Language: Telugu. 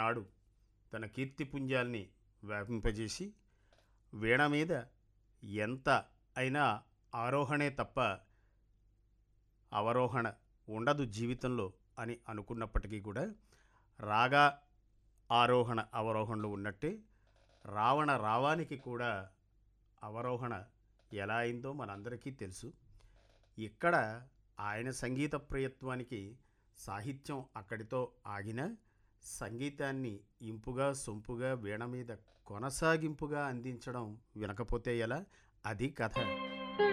ఆనాడు తన కీర్తిపుంజాల్ని వ్యాపింపజేసి వీణ మీద ఎంత అయినా ఆరోహణే తప్ప అవరోహణ ఉండదు జీవితంలో అని అనుకున్నప్పటికీ కూడా రాగా ఆరోహణ అవరోహణలు ఉన్నట్టే రావణ రావానికి కూడా అవరోహణ ఎలా అయిందో మనందరికీ తెలుసు ఇక్కడ ఆయన సంగీత ప్రయత్వానికి సాహిత్యం అక్కడితో ఆగిన సంగీతాన్ని ఇంపుగా సొంపుగా వీణ మీద కొనసాగింపుగా అందించడం వినకపోతే ఎలా అది కథ